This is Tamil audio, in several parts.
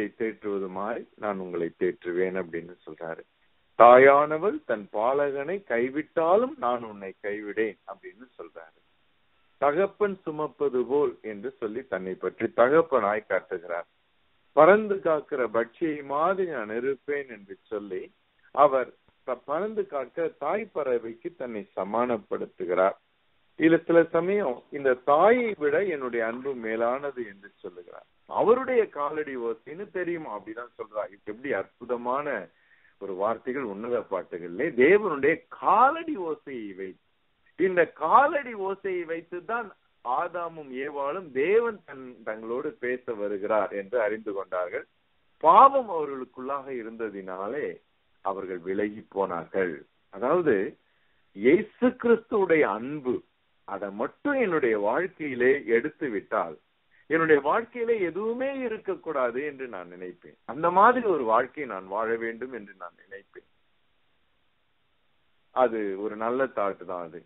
தேற்றுவதுமாய் நான் உங்களை தேற்றுவேன் அப்படின்னு சொல்றாரு தாயானவள் தன் பாலகனை கைவிட்டாலும் நான் உன்னை கைவிடேன் அப்படின்னு சொல்றாரு தகப்பன் சுமப்பது போல் என்று சொல்லி தன்னை பற்றி தகப்பனாய் காட்டுகிறார் பறந்து காக்கிற பட்சியை மாதிரி நான் இருப்பேன் என்று சொல்லி அவர் த- பறந்து காக்க தாய் பறவைக்கு தன்னை சமானப்படுத்துகிறார் இல்ல சில சமயம் இந்த தாயை விட என்னுடைய அன்பு மேலானது என்று சொல்லுகிறார் அவருடைய காலடி ஓசைன்னு தெரியுமா அப்படிதான் சொல்றார் இது எப்படி அற்புதமான ஒரு வார்த்தைகள் உன்னத பாட்டுகளிலே தேவனுடைய காலடி ஓசையை வைத்து இந்த காலடி ஓசையை வைத்துதான் ஆதாமும் ஏவாளும் தேவன் தன் தங்களோடு பேச வருகிறார் என்று அறிந்து கொண்டார்கள் பாவம் அவர்களுக்குள்ளாக இருந்ததினாலே அவர்கள் விலகி போனார்கள் அதாவது இயேசு கிறிஸ்துவுடைய அன்பு அதை மட்டும் என்னுடைய வாழ்க்கையிலே எடுத்து விட்டால் என்னுடைய வாழ்க்கையிலே எதுவுமே இருக்கக்கூடாது என்று நான் நினைப்பேன் அந்த மாதிரி ஒரு வாழ்க்கை நான் வாழ வேண்டும் என்று நான் நினைப்பேன் அது ஒரு நல்ல தாட்டு தான் அது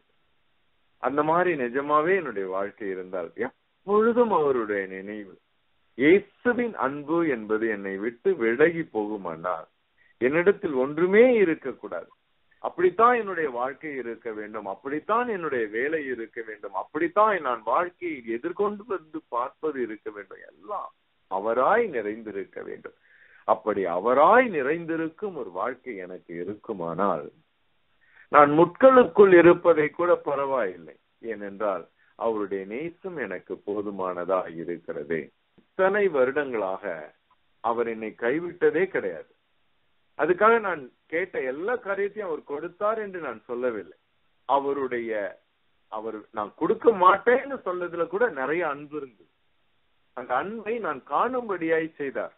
அந்த மாதிரி நிஜமாவே என்னுடைய வாழ்க்கை இருந்தால் எப்பொழுதும் அவருடைய நினைவு இயேசுவின் அன்பு என்பது என்னை விட்டு விலகி போகுமானால் என்னிடத்தில் ஒன்றுமே இருக்கக்கூடாது அப்படித்தான் என்னுடைய வாழ்க்கை இருக்க வேண்டும் அப்படித்தான் என்னுடைய வேலை இருக்க வேண்டும் அப்படித்தான் நான் வாழ்க்கையை எதிர்கொண்டு வந்து பார்ப்பது இருக்க வேண்டும் எல்லாம் அவராய் நிறைந்திருக்க வேண்டும் அப்படி அவராய் நிறைந்திருக்கும் ஒரு வாழ்க்கை எனக்கு இருக்குமானால் நான் முட்களுக்குள் இருப்பதை கூட பரவாயில்லை ஏனென்றால் அவருடைய நேசம் எனக்கு போதுமானதா இருக்கிறது இத்தனை வருடங்களாக அவர் என்னை கைவிட்டதே கிடையாது அதுக்காக நான் கேட்ட எல்லா காரியத்தையும் அவர் கொடுத்தார் என்று நான் சொல்லவில்லை அவருடைய அவர் நான் கொடுக்க மாட்டேன்னு சொன்னதுல கூட நிறைய அன்பு இருந்தது அந்த அன்பை நான் காணும்படியாய் செய்தார்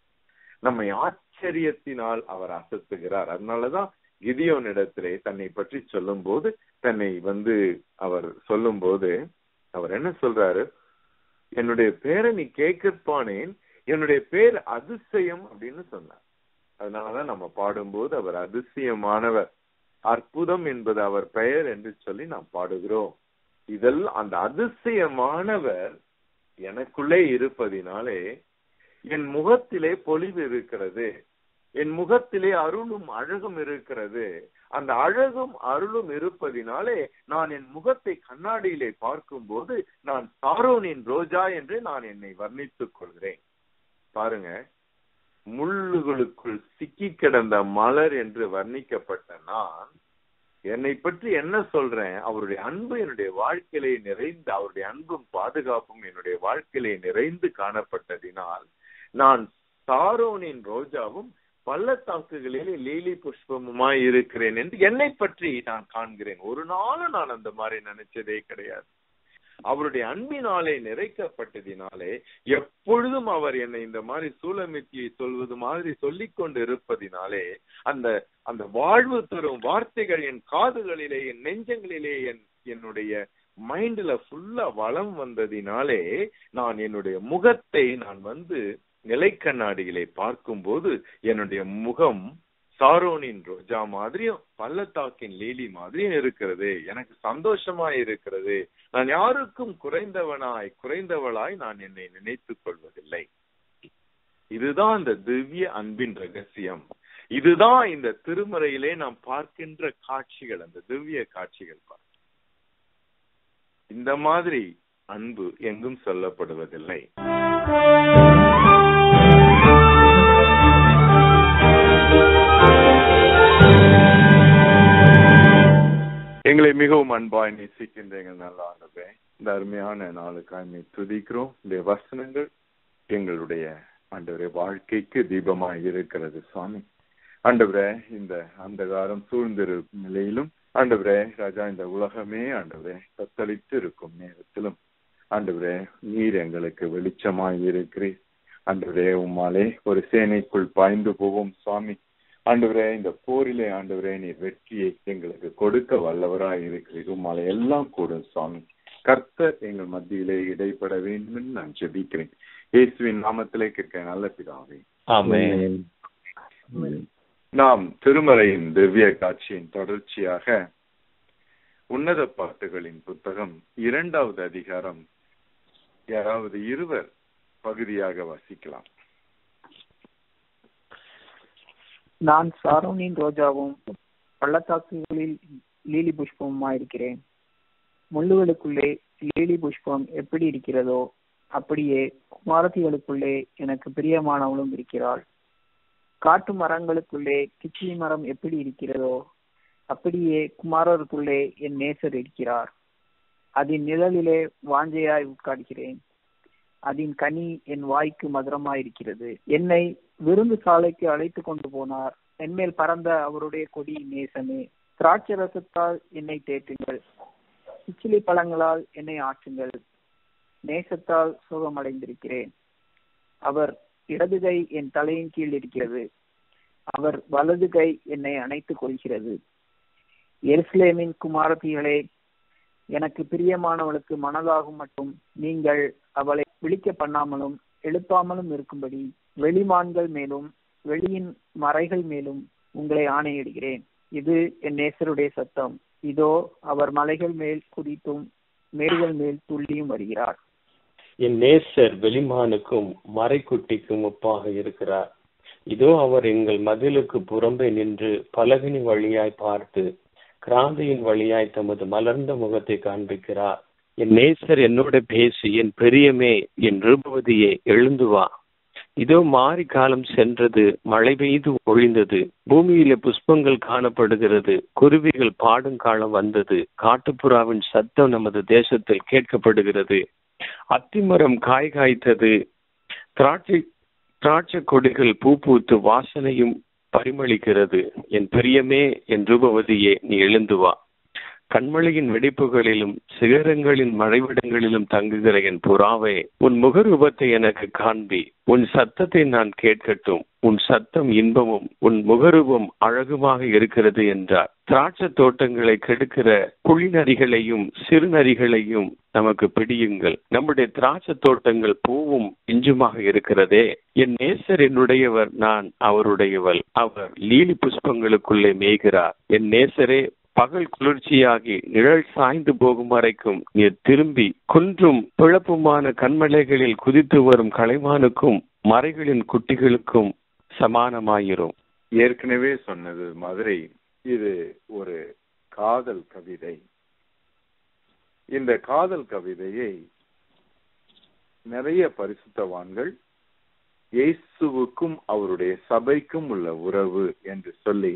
நம்மை ஆச்சரியத்தினால் அவர் அசத்துகிறார் அதனாலதான் கிதியோனிடத்திலே தன்னை பற்றி சொல்லும் போது தன்னை வந்து அவர் சொல்லும் போது அவர் என்ன சொல்றாரு என்னுடைய பேரை நீ கேட்கப்பானேன் என்னுடைய பேர் அதிசயம் அப்படின்னு சொன்னார் அதனாலதான் நம்ம பாடும்போது அவர் அதிசயமானவர் அற்புதம் என்பது அவர் பெயர் என்று சொல்லி நாம் பாடுகிறோம் இதெல்லாம் அந்த அதிசயமானவர் எனக்குள்ளே இருப்பதினாலே என் முகத்திலே பொலிவு இருக்கிறது என் முகத்திலே அருளும் அழகும் இருக்கிறது அந்த அழகும் அருளும் இருப்பதினாலே நான் என் முகத்தை கண்ணாடியிலே பார்க்கும்போது நான் சாரோனின் ரோஜா என்று நான் என்னை வர்ணித்துக் கொள்கிறேன் பாருங்க முள்ளுகளுக்குள் சிக்கி கிடந்த மலர் என்று வர்ணிக்கப்பட்ட நான் என்னை பற்றி என்ன சொல்றேன் அவருடைய அன்பு என்னுடைய வாழ்க்கையிலே நிறைந்து அவருடைய அன்பும் பாதுகாப்பும் என்னுடைய வாழ்க்கையிலே நிறைந்து காணப்பட்டதினால் நான் சாரோனின் ரோஜாவும் பள்ளத்தாக்குகளிலே லீலி புஷ்பமுமாய் இருக்கிறேன் என்று என்னை பற்றி நான் காண்கிறேன் ஒரு நாளும் நான் அந்த மாதிரி நினைச்சதே கிடையாது அவருடைய அன்பினாலே நிறைக்கப்பட்டதினாலே எப்பொழுதும் அவர் என்னை இந்த மாதிரி சூலமித்தியை சொல்வது மாதிரி சொல்லிக் கொண்டு இருப்பதினாலே அந்த அந்த வாழ்வு தரும் வார்த்தைகள் என் காதுகளிலே என் நெஞ்சங்களிலே என் என்னுடைய மைண்ட்ல ஃபுல்லா வளம் வந்ததினாலே நான் என்னுடைய முகத்தை நான் வந்து நிலைக்கண்ணாடிகளை பார்க்கும்போது என்னுடைய முகம் சாரோனின் ரோஜா மாதிரியும் பள்ளத்தாக்கின் லீலி மாதிரியும் இருக்கிறது எனக்கு சந்தோஷமா இருக்கிறது நான் யாருக்கும் குறைந்தவனாய் குறைந்தவளாய் நான் என்னை நினைத்துக் கொள்வதில்லை இதுதான் இந்த திவ்ய அன்பின் ரகசியம் இதுதான் இந்த திருமறையிலே நாம் பார்க்கின்ற காட்சிகள் அந்த திவ்ய காட்சிகள் பார் இந்த மாதிரி அன்பு எங்கும் சொல்லப்படுவதில்லை எங்களை மிகவும் அன்பாய் நேசிக்கின்ற எங்கள் நல்ல ஆண்டவே இந்த அருமையான நாளுக்காய் துதிக்கிறோம் இந்த வசனங்கள் எங்களுடைய ஆண்டவரே வாழ்க்கைக்கு தீபமாய் இருக்கிறது சுவாமி ஆண்டவரே இந்த அந்தகாரம் சூழ்ந்திருக்கும் நிலையிலும் ஆண்டவரே ராஜா இந்த உலகமே ஆண்டவரே தத்தளித்து இருக்கும் நேரத்திலும் ஆண்டவரே நீர் எங்களுக்கு வெளிச்சமாய் இருக்கிறீர் ஆண்டவரே உம்மாலே ஒரு சேனைக்குள் பாய்ந்து போவோம் சுவாமி ஆண்டவரே இந்த போரிலே ஆண்டவரே நீர் வெற்றியை எங்களுக்கு கொடுக்க வல்லவராய் இருக்கிறீர் உம்மாலே எல்லாம் கூடும் சுவாமி கர்த்தர் எங்கள் மத்தியிலே இடைப்பட வேண்டும் என்று நான் ஜெபிக்கிறேன் இயேசுவின் நாமத்திலே கேட்க நல்ல பிதாவே ஆமென் நாம் திருமலையின் திவ்ய காட்சியின் தொடர்ச்சியாக உன்னத பாட்டுகளின் புத்தகம் இரண்டாவது அதிகாரம் யாராவது இருவர் பகுதியாக வாசிக்கலாம் நான் சாரோனின் ரோஜாவும் பள்ளத்தாக்குகளில் லீலி புஷ்பமுமாயிருக்கிறேன் முள்ளுகளுக்குள்ளே லீலி புஷ்பம் எப்படி இருக்கிறதோ அப்படியே குமாரத்திகளுக்குள்ளே எனக்கு பிரியமானவளும் இருக்கிறாள் காட்டு மரங்களுக்குள்ளே கிச்சிலி மரம் எப்படி இருக்கிறதோ அப்படியே குமாரருக்குள்ளே என் நேசர் இருக்கிறார் அதன் நிழலிலே வாஞ்சையாய் உட்கார்கிறேன் அதன் கனி என் வாய்க்கு மதுரமாயிருக்கிறது என்னை விருந்து சாலைக்கு அழைத்து கொண்டு போனார் என்மேல் பறந்த அவருடைய கொடி நேசமே திராட்சை ரசத்தால் என்னை தேற்றுங்கள் கிச்சிலி பழங்களால் என்னை ஆற்றுங்கள் நேசத்தால் சுகமடைந்திருக்கிறேன் அவர் இடது கை என் தலையின் கீழ் இருக்கிறது அவர் வலது கை என்னை அணைத்துக் கொள்கிறது எருசலேமின் குமாரத்திகளே எனக்கு பிரியமானவளுக்கு மனதாகும் மட்டும் நீங்கள் அவளை விழிக்க பண்ணாமலும் எழுப்பாமலும் இருக்கும்படி வெளிமான்கள் மேலும் வெளியின் மறைகள் மேலும் உங்களை ஆணையிடுகிறேன் இது என் நேசருடைய சத்தம் இதோ அவர் மலைகள் மேல் குதித்தும் மேடுகள் மேல் துள்ளியும் வருகிறார் என் நேசர் வெளிமானுக்கும் மறைக்குட்டிக்கும் ஒப்பாக இருக்கிறார் இதோ அவர் எங்கள் மதிலுக்கு புறம்பே நின்று பலகினி வழியாய் பார்த்து கிராந்தியின் வழியாய் தமது மலர்ந்த முகத்தை காண்பிக்கிறார் என் நேசர் என்னோட பேசி என் பெரியமே என் ரூபவதியே எழுந்து வா இதோ மாறி காலம் சென்றது மழை பெய்து ஒழிந்தது பூமியில புஷ்பங்கள் காணப்படுகிறது குருவிகள் பாடும் காலம் வந்தது காட்டுப்புறாவின் சத்தம் நமது தேசத்தில் கேட்கப்படுகிறது அத்திமரம் காய் காய்த்தது திராட்சை திராட்சை கொடிகள் பூ பூத்து வாசனையும் பரிமளிக்கிறது என் பிரியமே என் ரூபவதியே நீ எழுந்து வா கண்மொழியின் வெடிப்புகளிலும் சிகரங்களின் மறைவிடங்களிலும் தங்குகிற என் புறாவே உன் முகரூபத்தை எனக்கு காண்பி உன் சத்தத்தை நான் கேட்கட்டும் உன் சத்தம் இன்பமும் உன் முகரூபம் அழகுமாக இருக்கிறது என்றார் திராட்சை தோட்டங்களை கெடுக்கிற குழிநரிகளையும் சிறுநரிகளையும் நமக்கு பிடியுங்கள் நம்முடைய திராட்சை தோட்டங்கள் பூவும் இஞ்சுமாக இருக்கிறதே என் நேசர் என்னுடையவர் நான் அவருடையவள் அவர் லீலி புஷ்பங்களுக்குள்ளே மேய்கிறார் என் நேசரே பகல் குளிர்ச்சியாகி நிழல் சாய்ந்து போகும் வரைக்கும் நீர் திரும்பி குன்றும் பிழப்புமான கண்மலைகளில் குதித்து வரும் கலைமானுக்கும் மறைகளின் குட்டிகளுக்கும் சமானமாயிரும் ஏற்கனவே சொன்னது மாதிரி இது ஒரு காதல் கவிதை இந்த காதல் கவிதையை நிறைய பரிசுத்தவான்கள் இயேசுவுக்கும் அவருடைய சபைக்கும் உள்ள உறவு என்று சொல்லி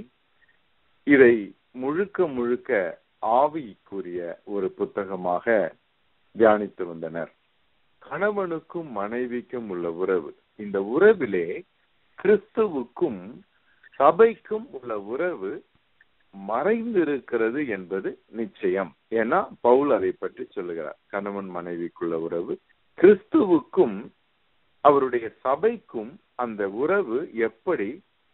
இதை முழுக்க முழுக்க ஆவிக்குரிய ஒரு புத்தகமாக தியானித்து வந்தனர் கணவனுக்கும் மனைவிக்கும் உள்ள உறவு இந்த உறவிலே கிறிஸ்துவுக்கும் சபைக்கும் உள்ள உறவு மறைந்திருக்கிறது என்பது நிச்சயம் ஏன்னா பவுல் அதை பற்றி சொல்லுகிறார் கணவன் மனைவிக்குள்ள உறவு கிறிஸ்துவுக்கும் அவருடைய சபைக்கும் அந்த உறவு எப்படி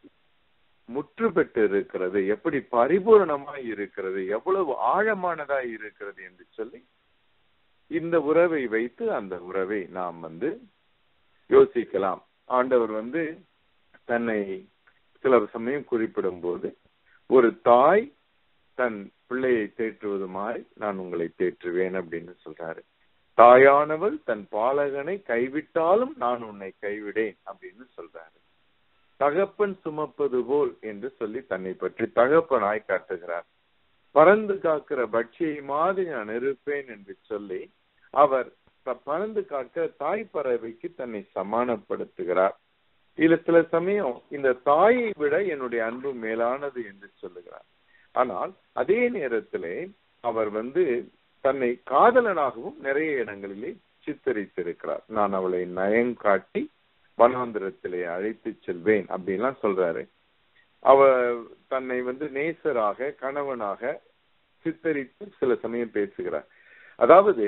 முற்று பெற்று இருக்கிறது எப்படி பரிபூரணமாய் இருக்கிறது எவ்வளவு ஆழமானதாய் இருக்கிறது என்று சொல்லி இந்த உறவை வைத்து அந்த உறவை நாம் வந்து யோசிக்கலாம் ஆண்டவர் வந்து தன்னை சில சமயம் குறிப்பிடும் போது ஒரு தாய் தன் பிள்ளையை தேற்றுவது மாதிரி நான் உங்களை தேற்றுவேன் அப்படின்னு சொல்றாரு தாயானவள் தன் பாலகனை கைவிட்டாலும் நான் உன்னை கைவிடேன் அப்படின்னு சொல்றாரு தகப்பன் சுமப்பது போல் என்று சொல்லி தன்னை பற்றி தகப்பனாய் காட்டுகிறார் பறந்து காக்கிற பட்சியை மாதிரி நான் இருப்பேன் என்று சொல்லி அவர் பறந்து காக்க தாய் பறவைக்கு தன்னை சமானப்படுத்துகிறார் இல்ல சில சமயம் இந்த தாயை விட என்னுடைய அன்பு மேலானது என்று சொல்லுகிறார் ஆனால் அதே நேரத்திலே அவர் வந்து தன்னை காதலனாகவும் நிறைய இடங்களிலே சித்தரித்திருக்கிறார் நான் அவளை நயம் காட்டி வனாந்திரத்திலே அழைத்து செல்வேன் அப்படின்லாம் சொல்றாரு அவ தன்னை வந்து நேசராக கணவனாக சித்தரித்து சில சமயம் பேசுகிறார் அதாவது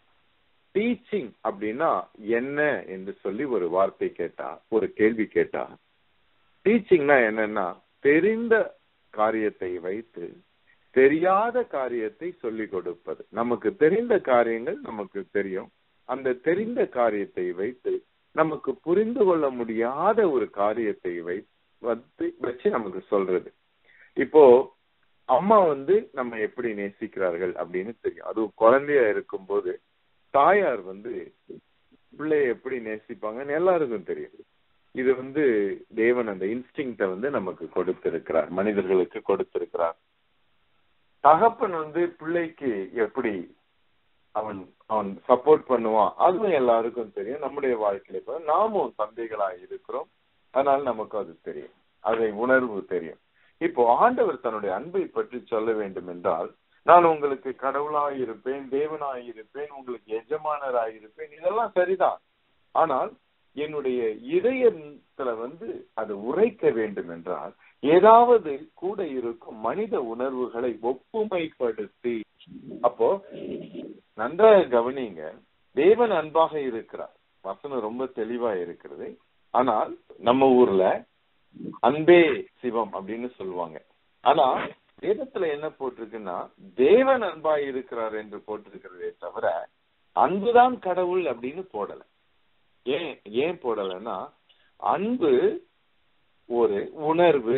டீச்சிங் அப்படின்னா என்ன என்று சொல்லி ஒரு வார்த்தை கேட்டா ஒரு கேள்வி கேட்டா டீச்சிங்னா என்னன்னா தெரிந்த காரியத்தை வைத்து தெரியாத காரியத்தை சொல்லிக் கொடுப்பது நமக்கு தெரிந்த காரியங்கள் நமக்கு தெரியும் அந்த தெரிந்த காரியத்தை வைத்து நமக்கு புரிந்து கொள்ள முடியாத ஒரு காரியத்தை வைத்து வச்சு நமக்கு சொல்றது இப்போ அம்மா வந்து நம்ம எப்படி நேசிக்கிறார்கள் அப்படின்னு தெரியும் அதுவும் குழந்தையா இருக்கும்போது தாயார் வந்து பிள்ளைய எப்படி நேசிப்பாங்கன்னு எல்லாருக்கும் தெரியும் இது வந்து தேவன் அந்த இன்ஸ்டிங்ட வந்து நமக்கு கொடுத்திருக்கிறார் மனிதர்களுக்கு கொடுத்திருக்கிறார் தகப்பன் வந்து பிள்ளைக்கு எப்படி அவன் அவன் சப்போர்ட் பண்ணுவான் அதுவும் எல்லாருக்கும் தெரியும் நம்முடைய வாழ்க்கையில இப்ப நாமும் தந்தைகளா இருக்கிறோம் அதனால நமக்கு அது தெரியும் அதை உணர்வு தெரியும் இப்போ ஆண்டவர் தன்னுடைய அன்பை பற்றி சொல்ல வேண்டும் என்றால் நான் உங்களுக்கு கடவுளாய் இருப்பேன் தேவனாய் இருப்பேன் உங்களுக்கு எஜமானராய் இருப்பேன் இதெல்லாம் சரிதான் ஆனால் என்னுடைய இதயத்துல வந்து அது உரைக்க வேண்டும் என்றால் ஏதாவது கூட இருக்கும் மனித உணர்வுகளை ஒப்புமைப்படுத்தி அப்போ நன்றாக கவனிங்க தேவன் அன்பாக இருக்கிறார் வசனம் ரொம்ப தெளிவா இருக்கிறது ஆனால் நம்ம ஊர்ல அன்பே சிவம் அப்படின்னு சொல்லுவாங்க ஆனா வேதத்துல என்ன போட்டிருக்குன்னா தேவன் அன்பா இருக்கிறார் என்று போட்டிருக்கிறதே தவிர அன்புதான் கடவுள் அப்படின்னு போடல ஏன் ஏன் போடலைன்னா அன்பு ஒரு உணர்வு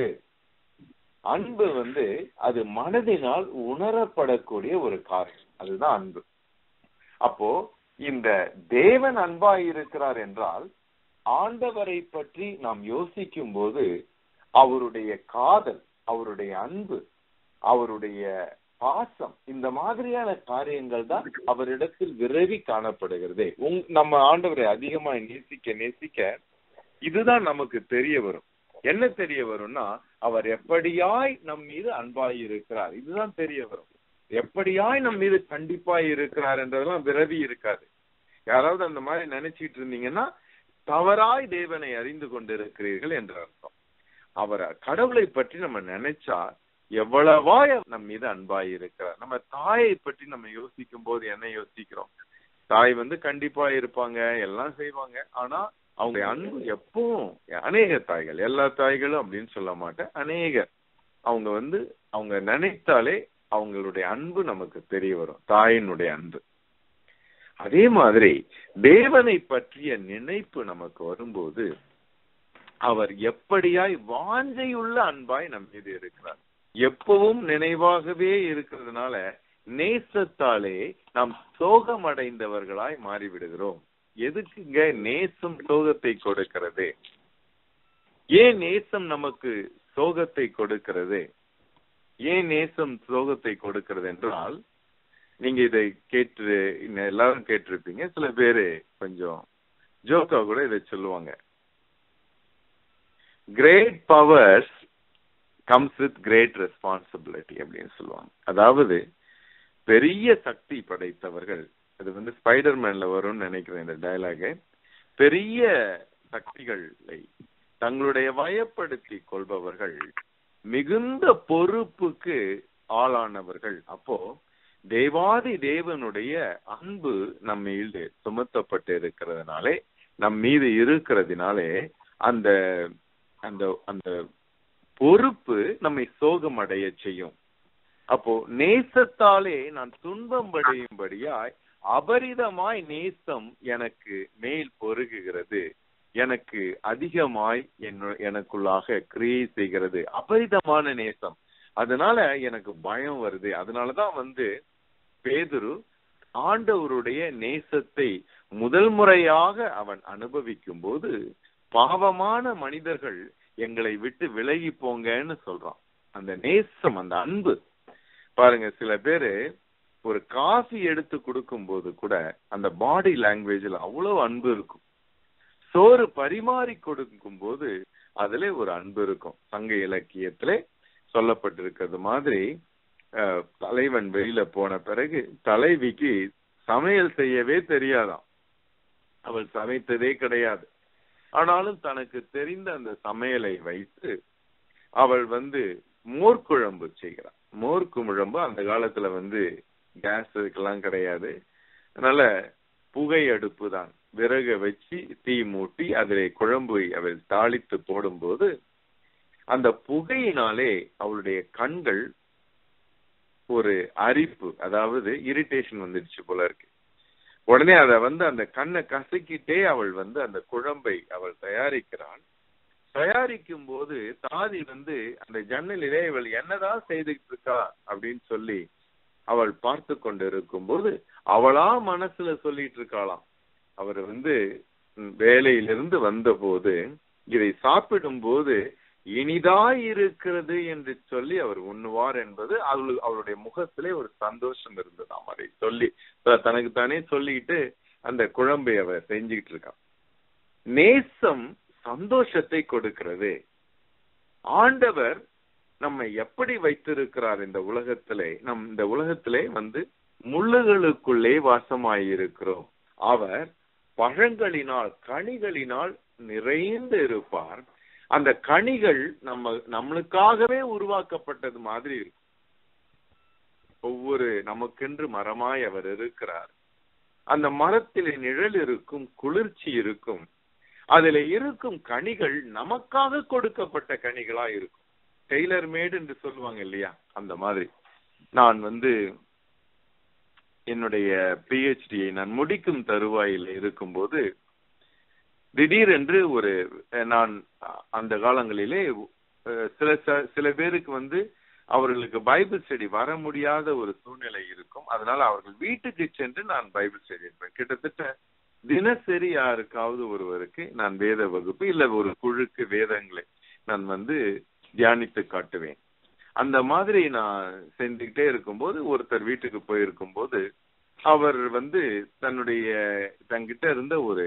அன்பு வந்து அது மனதினால் உணரப்படக்கூடிய ஒரு காரியம் அதுதான் அன்பு அப்போ இந்த தேவன் அன்பா இருக்கிறார் என்றால் ஆண்டவரை பற்றி நாம் யோசிக்கும் போது அவருடைய காதல் அவருடைய அன்பு அவருடைய பாசம் இந்த மாதிரியான காரியங்கள் தான் அவரிடத்தில் விரைவி காணப்படுகிறதே உங் நம்ம ஆண்டவரை அதிகமா நேசிக்க நேசிக்க இதுதான் நமக்கு தெரிய வரும் என்ன தெரிய வரும்னா அவர் எப்படியாய் நம் மீது அன்பாய் இருக்கிறார் இதுதான் தெரிய வரும் எப்படியாய் நம் மீது கண்டிப்பாய் இருக்கிறார் என்றதெல்லாம் விரவி இருக்காது யாராவது அந்த மாதிரி நினைச்சிட்டு இருந்தீங்கன்னா தவறாய் தேவனை அறிந்து கொண்டிருக்கிறீர்கள் என்று அர்த்தம் அவரை கடவுளை பற்றி நம்ம நினைச்சா எவ்வளவாய் நம் மீது அன்பாய் இருக்கிறார் நம்ம தாயை பற்றி நம்ம யோசிக்கும் போது என்ன யோசிக்கிறோம் தாய் வந்து கண்டிப்பா இருப்பாங்க எல்லாம் செய்வாங்க ஆனா அவங்க அன்பு எப்பவும் அநேக தாய்கள் எல்லா தாய்களும் அப்படின்னு சொல்ல மாட்டேன் அநேக அவங்க வந்து அவங்க நினைத்தாலே அவங்களுடைய அன்பு நமக்கு தெரிய வரும் தாயினுடைய அன்பு அதே மாதிரி தேவனை பற்றிய நினைப்பு நமக்கு வரும்போது அவர் எப்படியாய் வாஞ்சையுள்ள அன்பாய் நம் மீது இருக்கிறார் எப்பவும் நினைவாகவே இருக்கிறதுனால நேசத்தாலே நாம் சோகம் அடைந்தவர்களாய் மாறிவிடுகிறோம் எதுக்குங்க நேசம் சோகத்தை கொடுக்கிறது ஏன் நேசம் நமக்கு சோகத்தை கொடுக்கிறது ஏன் நேசம் சோகத்தை கொடுக்கிறது என்றால் நீங்க இதை கேட்டு எல்லாரும் கேட்டிருப்பீங்க சில பேரு கொஞ்சம் ஜோக்கா கூட இதை சொல்லுவாங்க great powers comes with great responsibility அப்படின்னு சொல்லுவாங்க அதாவது பெரிய சக்தி படைத்தவர்கள் அது வந்து ஸ்பைடர்மேன்ல வரும்னு நினைக்கிறேன் இந்த டயலாக பெரிய சக்திகளை தங்களுடைய வயப்படுத்தி கொள்பவர்கள் மிகுந்த பொறுப்புக்கு ஆளானவர்கள் அப்போ தேவாதி தேவனுடைய அன்பு நம்ம மீது சுமத்தப்பட்டு இருக்கிறதுனாலே நம் மீது இருக்கிறதுனாலே அந்த அந்த அந்த பொறுப்பு நம்மை சோகம் அடைய செய்யும் அப்போ நேசத்தாலே நான் துன்பம் படையும்படியாய் அபரிதமாய் நேசம் எனக்கு மேல் பொருகுகிறது எனக்கு அதிகமாய் எனக்குள்ளாக கிரியை செய்கிறது அபரிதமான நேசம் அதனால எனக்கு பயம் வருது அதனாலதான் வந்து பேதுரு ஆண்டவருடைய நேசத்தை முதல் முறையாக அவன் அனுபவிக்கும் போது பாவமான மனிதர்கள் எங்களை விட்டு விலகி போங்கன்னு சொல்றான் அந்த நேசம் அந்த அன்பு பாருங்க சில பேரு ஒரு காஃபி எடுத்து கொடுக்கும் போது கூட அந்த பாடி லாங்குவேஜ்ல அவ்வளவு அன்பு இருக்கும் சோறு பரிமாறி கொடுக்கும் போது அதுல ஒரு அன்பு இருக்கும் சங்க இலக்கியத்திலே சொல்லப்பட்டிருக்கிறது மாதிரி தலைவன் வெளியில போன பிறகு தலைவிக்கு சமையல் செய்யவே தெரியாதாம் அவள் சமைத்ததே கிடையாது ஆனாலும் தனக்கு தெரிந்த அந்த சமையலை வைத்து அவள் வந்து மோர்க்குழம்பு செய்கிறாள் மோர் குழம்பு அந்த காலத்துல வந்து கேஸ் இதுக்கெல்லாம் கிடையாது அதனால புகை அடுப்பு தான் விறக வச்சு தீ மூட்டி அதிலே குழம்பு அவள் தாளித்து போடும்போது அந்த புகையினாலே அவளுடைய கண்கள் ஒரு அரிப்பு அதாவது இரிட்டேஷன் வந்துடுச்சு போல இருக்கு உடனே அத வந்து அந்த கண்ணை கசக்கிட்டே அவள் வந்து அந்த குழம்பை அவள் தயாரிக்கிறாள் தயாரிக்கும் போது தாதி வந்து அந்த ஜன்னலிலே இவள் என்னதான் செய்துட்டு இருக்கா அப்படின்னு சொல்லி அவள் பார்த்து கொண்டு இருக்கும் போது அவளா மனசுல சொல்லிட்டு இருக்காளாம் அவர் வந்து வேலையிலிருந்து வந்த போது இதை சாப்பிடும் போது இனிதாய் இருக்கிறது என்று சொல்லி அவர் உண்ணுவார் என்பது அவரு அவருடைய முகத்திலே ஒரு சந்தோஷம் இருந்ததாம் அதை சொல்லி தனக்கு தானே சொல்லிட்டு அந்த குழம்பை அவர் செஞ்சுக்கிட்டு இருக்கான் நேசம் சந்தோஷத்தை கொடுக்கிறது ஆண்டவர் நம்மை எப்படி வைத்திருக்கிறார் இந்த உலகத்திலே நம் இந்த உலகத்திலே வந்து முள்ளுகளுக்குள்ளே வாசமாயிருக்கிறோம் அவர் பழங்களினால் கனிகளினால் நிறைந்து இருப்பார் அந்த கனிகள் நம்ம நம்மளுக்காகவே உருவாக்கப்பட்டது மாதிரி இருக்கும் ஒவ்வொரு நமக்கென்று மரமாய் அவர் இருக்கிறார் அந்த மரத்திலே நிழல் இருக்கும் குளிர்ச்சி இருக்கும் அதுல இருக்கும் கனிகள் நமக்காக கொடுக்கப்பட்ட கனிகளா இருக்கும் டெய்லர் மேடு என்று சொல்லுவாங்க இல்லையா அந்த மாதிரி நான் வந்து என்னுடைய பிஹெச்டியை நான் முடிக்கும் தருவாயில் இருக்கும்போது திடீரென்று ஒரு நான் அந்த காலங்களிலே சில சில பேருக்கு வந்து அவர்களுக்கு பைபிள் ஸ்டடி வர முடியாத ஒரு சூழ்நிலை இருக்கும் அதனால அவர்கள் வீட்டுக்கு சென்று நான் பைபிள் ஸ்டடி இருப்பேன் கிட்டத்தட்ட தினசரி யாருக்காவது ஒருவருக்கு நான் வேத வகுப்பு இல்ல ஒரு குழுக்கு வேதங்களை நான் வந்து தியானித்து காட்டுவேன் அந்த மாதிரி நான் செஞ்சுக்கிட்டே இருக்கும்போது ஒருத்தர் வீட்டுக்கு போயிருக்கும் போது அவர் வந்து தன்னுடைய தங்கிட்ட இருந்த ஒரு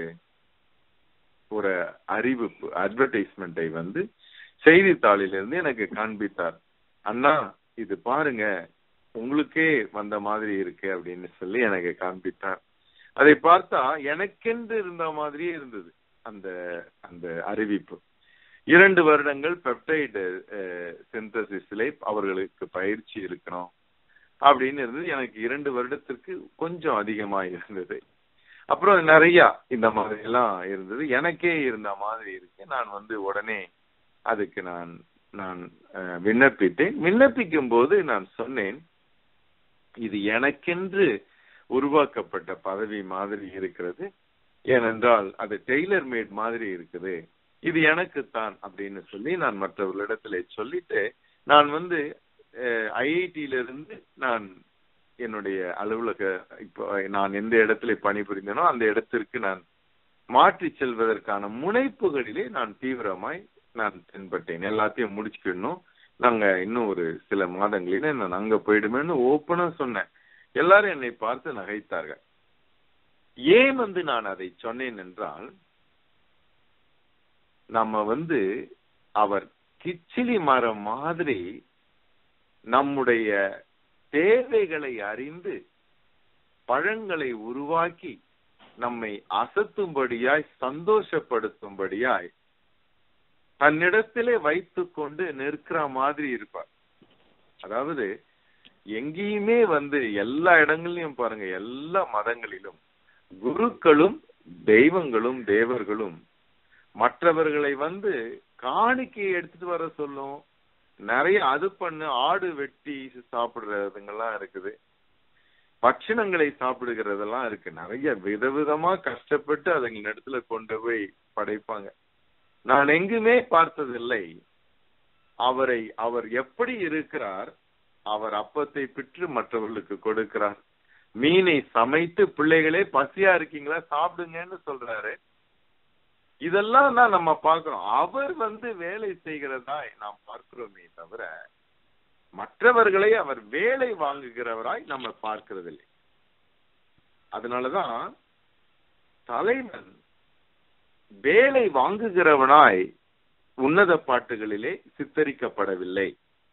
ஒரு அறிவிப்பு அட்வர்டைஸ்மெண்ட்டை வந்து செய்தித்தாளிலிருந்து எனக்கு காண்பித்தார் அண்ணா இது பாருங்க உங்களுக்கே வந்த மாதிரி இருக்கு அப்படின்னு சொல்லி எனக்கு காண்பித்தார் அதை பார்த்தா எனக்கென்று இருந்த மாதிரியே இருந்தது அந்த அந்த அறிவிப்பு இரண்டு வருடங்கள் பெப்டைடு சிந்தசிஸ்ல அவர்களுக்கு பயிற்சி இருக்கணும் அப்படின்னு இருந்தது எனக்கு இரண்டு வருடத்திற்கு கொஞ்சம் அதிகமா இருந்தது அப்புறம் நிறைய இந்த மாதிரி எல்லாம் இருந்தது எனக்கே இருந்த மாதிரி இருக்கு நான் வந்து உடனே அதுக்கு நான் நான் விண்ணப்பித்தேன் விண்ணப்பிக்கும் போது நான் சொன்னேன் இது எனக்கென்று உருவாக்கப்பட்ட பதவி மாதிரி இருக்கிறது ஏனென்றால் அது டெய்லர் மேட் மாதிரி இருக்குது இது எனக்குத்தான் அப்படின்னு சொல்லி நான் மற்றவர்களிடத்துல சொல்லிட்டு நான் வந்து ஐஐடியில இருந்து நான் என்னுடைய அலுவலக இப்போ நான் எந்த இடத்துல பணிபுரிந்தனோ அந்த இடத்திற்கு நான் மாற்றி செல்வதற்கான முனைப்புகளிலே நான் தீவிரமாய் நான் தென்பட்டேன் எல்லாத்தையும் முடிச்சுக்கிடணும் நாங்க இன்னும் ஒரு சில மாதங்களில நான் அங்க போயிடுமேன்னு ஓப்பனா சொன்னேன் எல்லாரும் என்னை பார்த்து நகைத்தார்கள் ஏன் வந்து நான் அதை சொன்னேன் என்றால் நம்ம வந்து அவர் கிச்சிலி மரம் மாதிரி நம்முடைய தேவைகளை அறிந்து பழங்களை உருவாக்கி நம்மை அசத்தும்படியாய் சந்தோஷப்படுத்தும்படியாய் தன்னிடத்திலே வைத்துக் கொண்டு நிற்கிற மாதிரி இருப்பார் அதாவது எங்கேயுமே வந்து எல்லா இடங்கள்லயும் பாருங்க எல்லா மதங்களிலும் குருக்களும் தெய்வங்களும் தேவர்களும் மற்றவர்களை வந்து காணிக்கையை எடுத்துட்டு வர சொல்லும் நிறைய அது பண்ணு ஆடு வெட்டி சாப்பிடுறதுங்கெல்லாம் இருக்குது பட்சணங்களை சாப்பிடுகிறதெல்லாம் இருக்கு நிறைய விதவிதமா கஷ்டப்பட்டு அதுங்க இடத்துல கொண்டு போய் படைப்பாங்க நான் எங்குமே பார்த்ததில்லை அவரை அவர் எப்படி இருக்கிறார் அவர் அப்பத்தை பெற்று மற்றவர்களுக்கு கொடுக்கிறார் மீனை சமைத்து பிள்ளைகளே பசியா இருக்கீங்களா சாப்பிடுங்கன்னு சொல்றாரு இதெல்லாம் தான் நம்ம பார்க்கிறோம் அவர் வந்து வேலை செய்கிறதா நாம் பார்க்கிறோமே தவிர மற்றவர்களை அவர் வேலை வாங்குகிறவராய் நம்ம பார்க்கிறதில்லை அதனாலதான் தலைவன் வேலை வாங்குகிறவனாய் உன்னத பாட்டுகளிலே சித்தரிக்கப்படவில்லை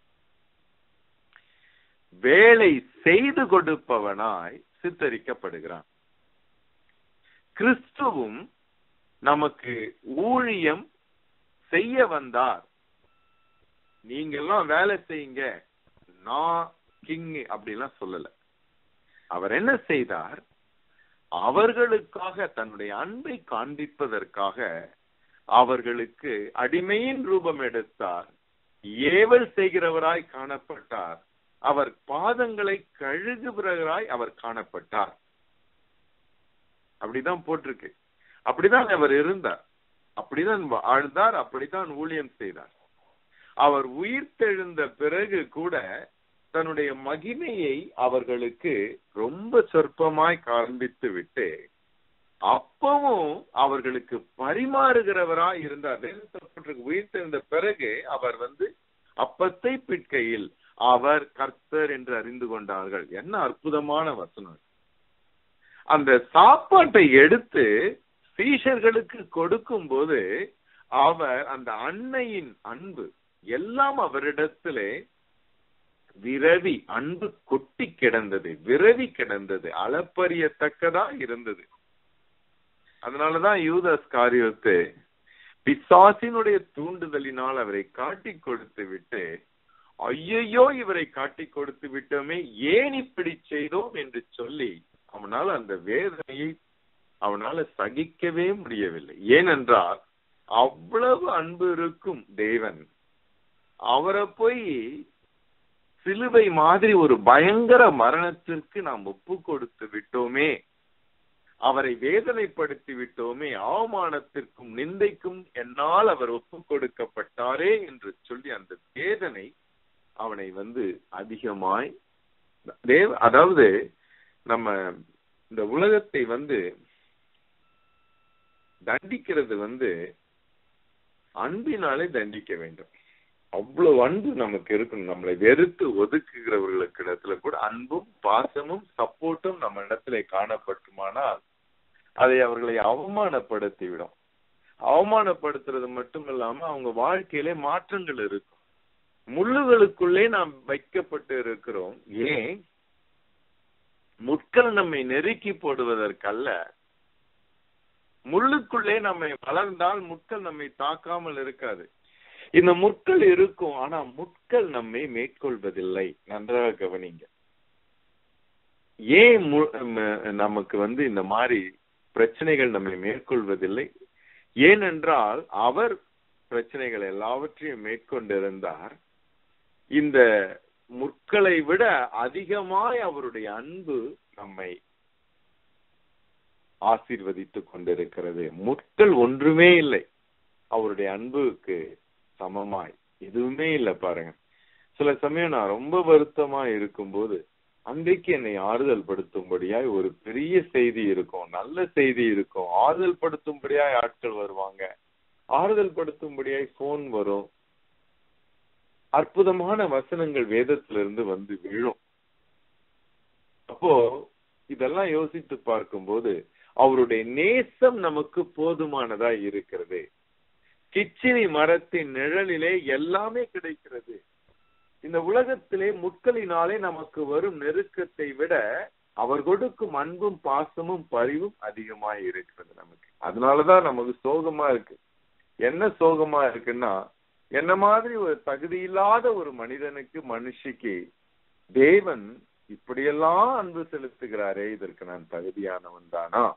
வேலை செய்து கொடுப்பவனாய் சித்தரிக்கப்படுகிறான் கிறிஸ்துவும் நமக்கு ஊழியம் செய்ய வந்தார் நீங்க எல்லாம் வேலை செய்யுங்க நான் கிங் அப்படிலாம் சொல்லல அவர் என்ன செய்தார் அவர்களுக்காக தன்னுடைய அன்பை காண்பிப்பதற்காக அவர்களுக்கு அடிமையின் ரூபம் எடுத்தார் ஏவல் செய்கிறவராய் காணப்பட்டார் அவர் பாதங்களை கழுகுகிறவராய் அவர் காணப்பட்டார் அப்படிதான் போட்டிருக்கு அப்படிதான் அவர் இருந்தார் அப்படிதான் வாழ்ந்தார் அப்படித்தான் ஊழியம் செய்தார் அவர் உயிர்த்தெழுந்த பிறகு கூட தன்னுடைய மகிமையை அவர்களுக்கு ரொம்ப சொற்பமாய் காண்பித்து விட்டு அப்பவும் அவர்களுக்கு பரிமாறுகிறவரா இருந்தார் வேதத்திற்கு உயிர்த்தெழுந்த பிறகு அவர் வந்து அப்பத்தை பிட்கையில் அவர் கர்த்தர் என்று அறிந்து கொண்டார்கள் என்ன அற்புதமான வசனம் அந்த சாப்பாட்டை எடுத்து சீஷர்களுக்கு கொடுக்கும் போது அவர் அந்த அன்னையின் அன்பு எல்லாம் அவரிடத்திலே விரவி அன்பு கொட்டி கிடந்தது விரவி கிடந்தது அளப்பரியத்தக்கதா இருந்தது அதனாலதான் யூதாஸ் காரியத்தை பிசாசினுடைய தூண்டுதலினால் அவரை காட்டி கொடுத்து விட்டு ஐயையோ இவரை காட்டி கொடுத்து விட்டோமே ஏன் இப்படி செய்தோம் என்று சொல்லி அவனால் அந்த வேதனையை அவனால சகிக்கவே முடியவில்லை ஏனென்றால் அவ்வளவு அன்பு இருக்கும் தேவன் அவரை போய் சிலுவை மாதிரி ஒரு பயங்கர மரணத்திற்கு நாம் ஒப்பு கொடுத்து விட்டோமே அவரை வேதனைப்படுத்தி விட்டோமே அவமானத்திற்கும் நிந்தைக்கும் என்னால் அவர் ஒப்பு கொடுக்கப்பட்டாரே என்று சொல்லி அந்த வேதனை அவனை வந்து அதிகமாய் தேவ அதாவது நம்ம இந்த உலகத்தை வந்து தண்டிக்கிறது வந்து அன்பினாலே தண்டிக்க வேண்டும் அவ்வளவு அன்பு நமக்கு இருக்கணும் நம்மளை வெறுத்து ஒதுக்குகிறவர்களுக்கு இடத்துல கூட அன்பும் பாசமும் சப்போர்ட்டும் நம்ம இடத்துல காணப்பட்டுமானால் அதை அவர்களை அவமானப்படுத்தி விடும் அவமானப்படுத்துறது மட்டும் இல்லாம அவங்க வாழ்க்கையிலே மாற்றங்கள் இருக்கும் முள்ளுகளுக்குள்ளே நாம் வைக்கப்பட்டு இருக்கிறோம் ஏன் முட்கள் நம்மை நெருக்கி போடுவதற்கல்ல முள்ளுக்குள்ளே நம்மை வளர்ந்தால் முட்கள் நம்மை தாக்காமல் இருக்காது இந்த முட்கள் இருக்கும் ஆனா முட்கள் நம்மை மேற்கொள்வதில்லை நன்றாக கவனிங்க ஏன் நமக்கு வந்து இந்த மாதிரி பிரச்சனைகள் நம்மை மேற்கொள்வதில்லை ஏனென்றால் அவர் பிரச்சனைகள் எல்லாவற்றையும் மேற்கொண்டிருந்தார் இந்த முட்களை விட அதிகமாய் அவருடைய அன்பு நம்மை ஆசீர்வதித்துக் கொண்டிருக்கிறது முட்கள் ஒன்றுமே இல்லை அவருடைய அன்புக்கு சமமாய் எதுவுமே இல்லை பாருங்க சில சமயம் நான் ரொம்ப வருத்தமா இருக்கும்போது அன்றைக்கு என்னை ஆறுதல் படுத்தும்படியாய் ஒரு பெரிய செய்தி இருக்கும் நல்ல செய்தி இருக்கும் ஆறுதல் படுத்தும்படியாய் ஆட்கள் வருவாங்க ஆறுதல் படுத்தும்படியாய் போன் வரும் அற்புதமான வசனங்கள் வேதத்திலிருந்து வந்து விழும் அப்போ இதெல்லாம் யோசித்து பார்க்கும்போது அவருடைய நேசம் நமக்கு போதுமானதா இருக்கிறது கிச்சினி மரத்தின் நிழலிலே எல்லாமே கிடைக்கிறது இந்த உலகத்திலே முட்களினாலே நமக்கு வரும் நெருக்கத்தை விட அவர் கொடுக்கும் அன்பும் பாசமும் பரிவும் அதிகமாய் இருக்கிறது நமக்கு அதனாலதான் நமக்கு சோகமா இருக்கு என்ன சோகமா இருக்குன்னா என்ன மாதிரி ஒரு தகுதி இல்லாத ஒரு மனிதனுக்கு மனுஷிக்கு தேவன் இப்படியெல்லாம் அன்பு செலுத்துகிறாரே இதற்கு நான் தகுதியானவன் தானா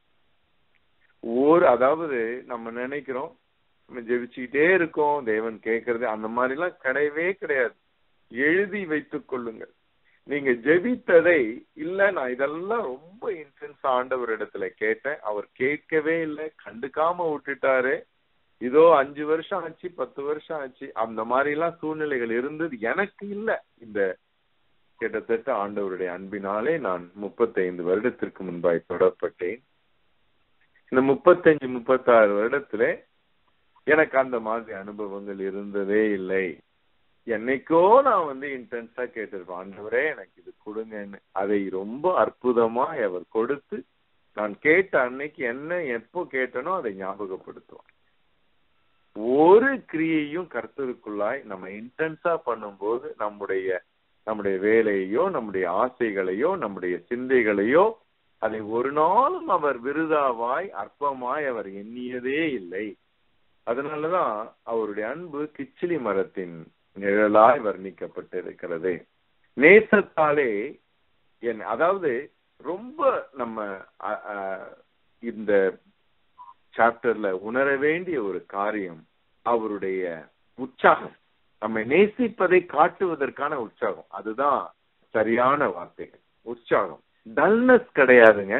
ஒரு அதாவது நம்ம நினைக்கிறோம் நம்ம ஜெபிச்சுக்கிட்டே இருக்கோம் தேவன் கேட்கறது அந்த மாதிரி எல்லாம் கிடையவே கிடையாது எழுதி வைத்துக் கொள்ளுங்கள் நீங்க ஜெபித்ததை இல்ல நான் இதெல்லாம் ரொம்ப இன்டென்ஸ் ஆண்டவர் இடத்துல கேட்டேன் அவர் கேட்கவே இல்லை கண்டுக்காம விட்டுட்டாரு இதோ அஞ்சு வருஷம் ஆச்சு பத்து வருஷம் ஆச்சு அந்த மாதிரி எல்லாம் சூழ்நிலைகள் இருந்தது எனக்கு இல்ல இந்த கிட்டத்தட்ட ஆண்டவருடைய அன்பினாலே நான் முப்பத்தைந்து வருடத்திற்கு முன்பாய் தொடப்பட்டேன் இந்த முப்பத்தஞ்சு முப்பத்தாறு வருடத்துல எனக்கு அந்த மாதிரி அனுபவங்கள் இருந்ததே இல்லை என்னைக்கோ நான் வந்து இன்டென்ஸா கேட்டிருப்பேன் ஆண்டவரே எனக்கு இது கொடுங்கன்னு அதை ரொம்ப அற்புதமா அவர் கொடுத்து நான் கேட்ட அன்னைக்கு என்ன எப்போ கேட்டனோ அதை ஞாபகப்படுத்துவோம் ஒரு கிரியையும் கர்த்தருக்குள்ளாய் நம்ம இன்டென்ஸா பண்ணும்போது நம்முடைய நம்முடைய வேலையோ நம்முடைய ஆசைகளையோ நம்முடைய சிந்தைகளையோ அதை ஒரு நாளும் அவர் விருதாவாய் அற்பமாய் அவர் எண்ணியதே இல்லை அதனாலதான் அவருடைய அன்பு கிச்சிலி மரத்தின் நிழலாய் வர்ணிக்கப்பட்டிருக்கிறது நேசத்தாலே என் அதாவது ரொம்ப நம்ம இந்த சாப்டர்ல உணர வேண்டிய ஒரு காரியம் அவருடைய உற்சாகம் நம்மை நேசிப்பதை காட்டுவதற்கான உற்சாகம் அதுதான் சரியான வார்த்தைகள் உற்சாகம் டல்னஸ் கிடையாதுங்க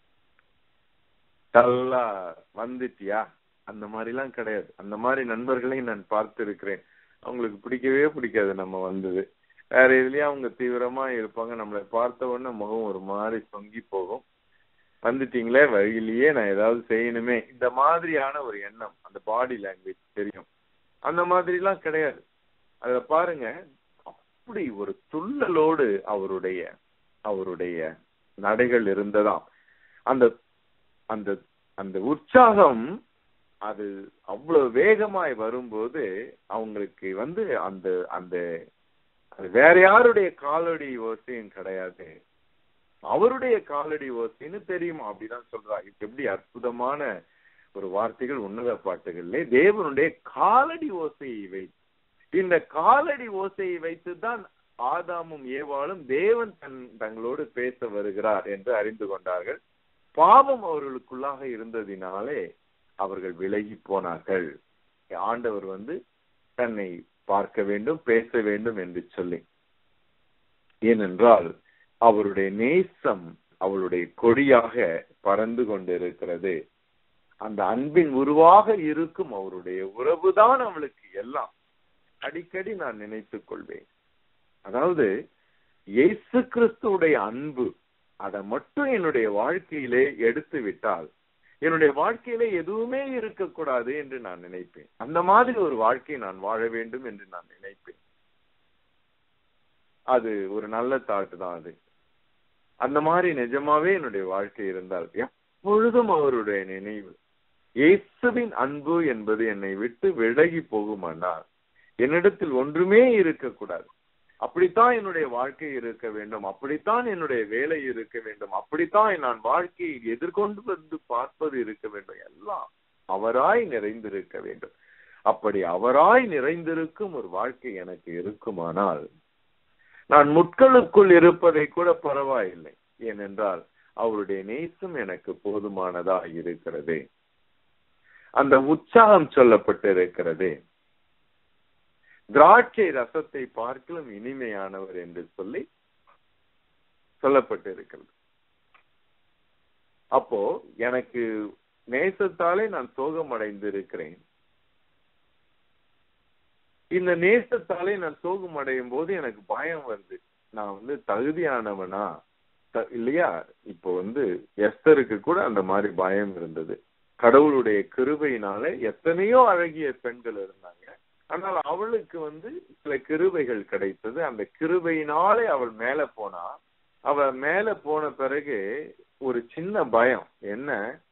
டல்லா வந்துட்டியா அந்த மாதிரி எல்லாம் கிடையாது அந்த மாதிரி நண்பர்களையும் நான் பார்த்து இருக்கிறேன் அவங்களுக்கு பிடிக்கவே பிடிக்காது நம்ம வந்தது வேற எதுலயும் அவங்க தீவிரமா இருப்பாங்க நம்மளை பார்த்த உடனே முகம் ஒரு மாதிரி சொங்கி போகும் வந்துட்டீங்களே வழியிலேயே நான் ஏதாவது செய்யணுமே இந்த மாதிரியான ஒரு எண்ணம் அந்த பாடி லாங்குவேஜ் தெரியும் அந்த மாதிரி எல்லாம் கிடையாது அதுல பாருங்க அப்படி ஒரு துள்ளலோடு அவருடைய அவருடைய நடைகள் இருந்ததாம் அந்த அந்த அந்த உற்சாகம் அது அவ்வளவு வேகமாய் வரும்போது அவங்களுக்கு வந்து அந்த அந்த அது வேற யாருடைய காலடி ஓசையும் கிடையாது அவருடைய காலடி ஓசைன்னு தெரியுமா அப்படிதான் சொல்றாங்க எப்படி அற்புதமான ஒரு வார்த்தைகள் உன்னத பாட்டுகள்லே தேவனுடைய காலடி ஓசையை வைத்து இந்த காலடி ஓசையை வைத்துதான் ஆதாமும் ஏவாளும் தேவன் தன் தங்களோடு பேச வருகிறார் என்று அறிந்து கொண்டார்கள் பாவம் அவர்களுக்குள்ளாக இருந்ததினாலே அவர்கள் விலகி போனார்கள் ஆண்டவர் வந்து தன்னை பார்க்க வேண்டும் பேச வேண்டும் என்று சொல்லி ஏனென்றால் அவருடைய நேசம் அவளுடைய கொடியாக பறந்து கொண்டிருக்கிறது அந்த அன்பின் உருவாக இருக்கும் அவருடைய உறவுதான் அவளுக்கு எல்லாம் அடிக்கடி நான் நினைத்துக் கொள்வேன் அதாவது இயேசு கிறிஸ்துடைய அன்பு அதை மட்டும் என்னுடைய வாழ்க்கையிலே எடுத்து விட்டால் என்னுடைய வாழ்க்கையிலே எதுவுமே இருக்கக்கூடாது என்று நான் நினைப்பேன் அந்த மாதிரி ஒரு வாழ்க்கை நான் வாழ வேண்டும் என்று நான் நினைப்பேன் அது ஒரு நல்ல தாட்டு தான் அது அந்த மாதிரி நிஜமாவே என்னுடைய வாழ்க்கை இருந்தால் எப்பொழுதும் அவருடைய நினைவு இயேசுவின் அன்பு என்பது என்னை விட்டு விலகி போகுமானால் என்னிடத்தில் ஒன்றுமே இருக்கக்கூடாது அப்படித்தான் என்னுடைய வாழ்க்கை இருக்க வேண்டும் அப்படித்தான் என்னுடைய வேலை இருக்க வேண்டும் அப்படித்தான் நான் வாழ்க்கையை எதிர்கொண்டு வந்து பார்ப்பது இருக்க வேண்டும் எல்லாம் அவராய் நிறைந்திருக்க வேண்டும் அப்படி அவராய் நிறைந்திருக்கும் ஒரு வாழ்க்கை எனக்கு இருக்குமானால் நான் முட்களுக்குள் இருப்பதை கூட பரவாயில்லை ஏனென்றால் அவருடைய நேசம் எனக்கு போதுமானதா இருக்கிறது அந்த உற்சாகம் சொல்லப்பட்டிருக்கிறது திராட்சை ரசத்தை பார்க்கலும் இனிமையானவர் என்று சொல்லி சொல்லப்பட்டிருக்கிறது அப்போ எனக்கு நேசத்தாலே நான் சோகம் அடைந்திருக்கிறேன் இந்த நேசத்தாலே நான் சோகம் அடையும் போது எனக்கு பயம் வருது நான் வந்து தகுதியானவனா இல்லையா இப்போ வந்து எஸ்தருக்கு கூட அந்த மாதிரி பயம் இருந்தது கடவுளுடைய கிருபையினால எத்தனையோ அழகிய பெண்கள் இருந்தாங்க ஆனால் அவளுக்கு வந்து சில கிருபைகள் கிடைத்தது அந்த கிருபையினாலே அவள் மேல போனா அவ மேல போன பிறகு ஒரு சின்ன பயம் என்ன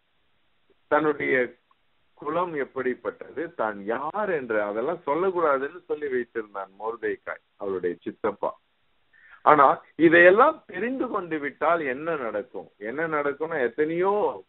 தன்னுடைய குலம் எப்படிப்பட்டது தான் யார் என்று அதெல்லாம் சொல்லக்கூடாதுன்னு சொல்லி வைத்திருந்தான் மோர்தேக்காய் அவளுடைய சித்தப்பா ஆனா இதையெல்லாம் தெரிந்து கொண்டு விட்டால் என்ன நடக்கும் என்ன நடக்கும்னா எத்தனையோ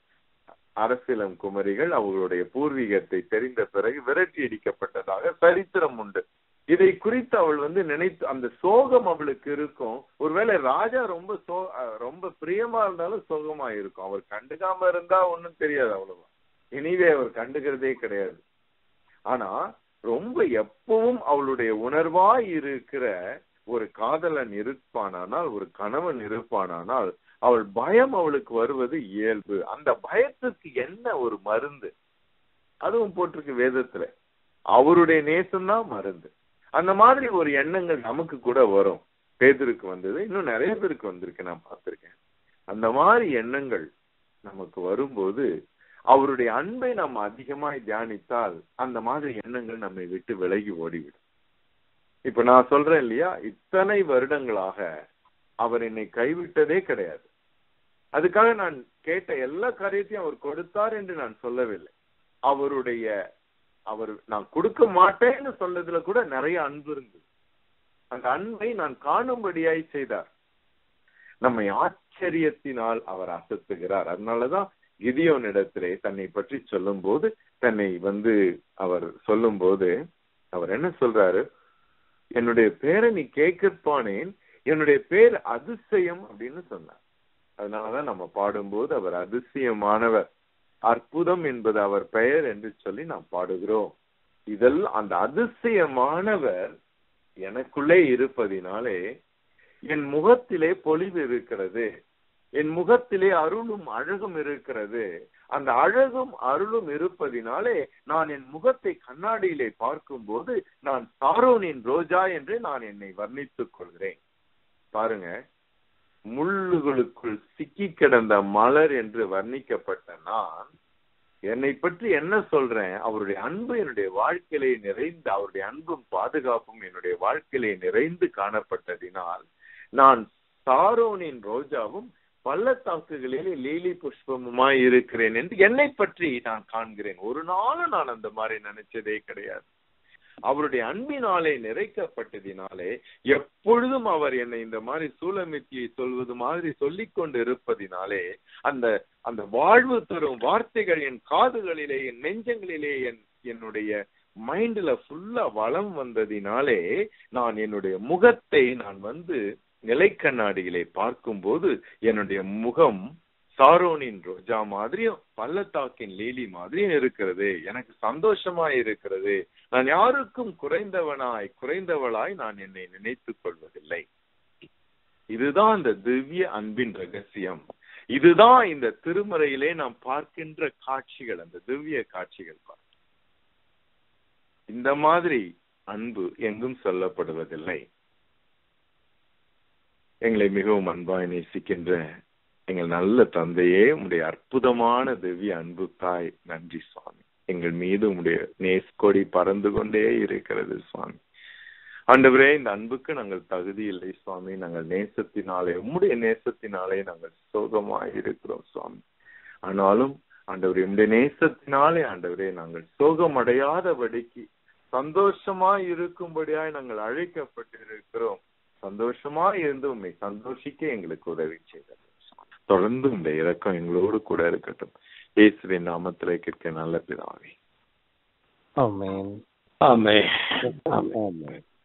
அரசியலம் குமரிகள் அவர்களுடைய பூர்வீகத்தை தெரிந்த பிறகு விரட்டி அடிக்கப்பட்டதாக சரித்திரம் உண்டு இதை குறித்து அவள் வந்து நினைத்து அந்த சோகம் அவளுக்கு இருக்கும் ஒருவேளை ராஜா ரொம்ப சோ ரொம்ப பிரியமா இருந்தாலும் சோகமா இருக்கும் அவர் கண்டுக்காம இருந்தா ஒண்ணும் தெரியாது அவ்வளவா இனிவே அவர் கண்டுக்கிறதே கிடையாது ஆனா ரொம்ப எப்பவும் அவளுடைய உணர்வாய் இருக்கிற ஒரு காதலன் இருப்பானானால் ஒரு கணவன் இருப்பானானால் அவள் பயம் அவளுக்கு வருவது இயல்பு அந்த பயத்துக்கு என்ன ஒரு மருந்து அதுவும் போட்டிருக்கு வேதத்துல அவருடைய நேசம்தான் மருந்து அந்த மாதிரி ஒரு எண்ணங்கள் நமக்கு கூட வரும் பேதருக்கு வந்தது இன்னும் நிறைய பேருக்கு வந்திருக்கு நான் பார்த்திருக்கேன் அந்த மாதிரி எண்ணங்கள் நமக்கு வரும்போது அவருடைய அன்பை நாம் அதிகமாய் தியானித்தால் அந்த மாதிரி எண்ணங்கள் நம்மை விட்டு விலகி ஓடிவிடும் இப்ப நான் சொல்றேன் இல்லையா இத்தனை வருடங்களாக அவர் என்னை கைவிட்டதே கிடையாது அதுக்காக நான் கேட்ட எல்லா காரியத்தையும் அவர் கொடுத்தார் என்று நான் சொல்லவில்லை அவருடைய அவர் நான் கொடுக்க மாட்டேன்னு சொன்னதுல கூட நிறைய அன்பு இருந்தது அந்த அன்பை நான் காணும்படியாய் செய்தார் நம்மை ஆச்சரியத்தினால் அவர் அசத்துகிறார் அதனாலதான் கிதியோனிடத்திலே தன்னை பற்றி சொல்லும் போது தன்னை வந்து அவர் சொல்லும் போது அவர் என்ன சொல்றாரு என்னுடைய பேரை நீ கேட்கப்பானேன் என்னுடைய பேர் அதிசயம் அப்படின்னு சொன்னார் அதனாலதான் நம்ம பாடும்போது அவர் அதிசயமானவர் அற்புதம் என்பது அவர் பெயர் என்று சொல்லி நாம் பாடுகிறோம் இதெல்லாம் அந்த அதிசயமானவர் எனக்குள்ளே இருப்பதினாலே என் முகத்திலே பொலிவு இருக்கிறது என் முகத்திலே அருளும் அழகும் இருக்கிறது அந்த அழகும் அருளும் இருப்பதினாலே நான் என் முகத்தை கண்ணாடியிலே பார்க்கும்போது நான் சாரோனின் ரோஜா என்று நான் என்னை வர்ணித்துக் கொள்கிறேன் பாருங்க முள்ளுகளுக்குள் சிக்கி கிடந்த மலர் என்று வர்ணிக்கப்பட்ட நான் என்னை பற்றி என்ன சொல்றேன் அவருடைய அன்பு என்னுடைய வாழ்க்கையிலே நிறைந்து அவருடைய அன்பும் பாதுகாப்பும் என்னுடைய வாழ்க்கையிலே நிறைந்து காணப்பட்டதினால் நான் சாரோனின் ரோஜாவும் பள்ளத்தாக்குகளிலே லீலி புஷ்பமுமாய் இருக்கிறேன் என்று என்னை பற்றி நான் காண்கிறேன் ஒரு நாளும் நான் அந்த மாதிரி நினைச்சதே கிடையாது அவருடைய அன்பினாலே நிறைக்கப்பட்டதினாலே எப்பொழுதும் அவர் என்னை இந்த மாதிரி சூலமித்தியை சொல்வது மாதிரி சொல்லிக் கொண்டு இருப்பதினாலே அந்த அந்த வாழ்வு தரும் வார்த்தைகள் என் காதுகளிலே என் நெஞ்சங்களிலே என் என்னுடைய மைண்ட்ல ஃபுல்லா வளம் வந்ததினாலே நான் என்னுடைய முகத்தை நான் வந்து நிலைக்கண்ணாடிகளை பார்க்கும்போது என்னுடைய முகம் சாரோனின் ரோஜா மாதிரியும் பள்ளத்தாக்கின் லீலி மாதிரியும் இருக்கிறது எனக்கு சந்தோஷமா இருக்கிறது நான் யாருக்கும் குறைந்தவனாய் குறைந்தவளாய் நான் என்னை நினைத்துக் கொள்வதில்லை இதுதான் இந்த திவ்ய அன்பின் ரகசியம் இதுதான் இந்த திருமறையிலே நாம் பார்க்கின்ற காட்சிகள் அந்த திவ்ய காட்சிகள் இந்த மாதிரி அன்பு எங்கும் சொல்லப்படுவதில்லை எங்களை மிகவும் அன்பாய் நேசிக்கின்ற எங்கள் நல்ல தந்தையே உடைய அற்புதமான திவ்ய அன்புக்காய் நன்றி சுவாமி எங்கள் மீது உடைய நேஸ்கொடி பறந்து கொண்டே இருக்கிறது சுவாமி ஆண்டவரே இந்த அன்புக்கு நாங்கள் தகுதி இல்லை சுவாமி நாங்கள் நேசத்தினாலே உம்முடைய நேசத்தினாலே நாங்கள் சோகமாய் இருக்கிறோம் சுவாமி ஆனாலும் ஆண்டவரே உம்முடைய நேசத்தினாலே ஆண்டவரே நாங்கள் சோகமடையாதபடிக்கு சந்தோஷமாய் இருக்கும்படியாய் நாங்கள் அழைக்கப்பட்டிருக்கிறோம் சந்தோஷமா இருந்து உண்மை சந்தோஷிக்க எங்களுக்கு உதவி செய்தது தொடர்ந்து இந்த இறக்கம் எங்களோடு கூட இருக்கட்டும் இயேசுவின் நாமத்திலே கேட்க நல்ல பிதாவே ஆமென் ஆமே ஆமென்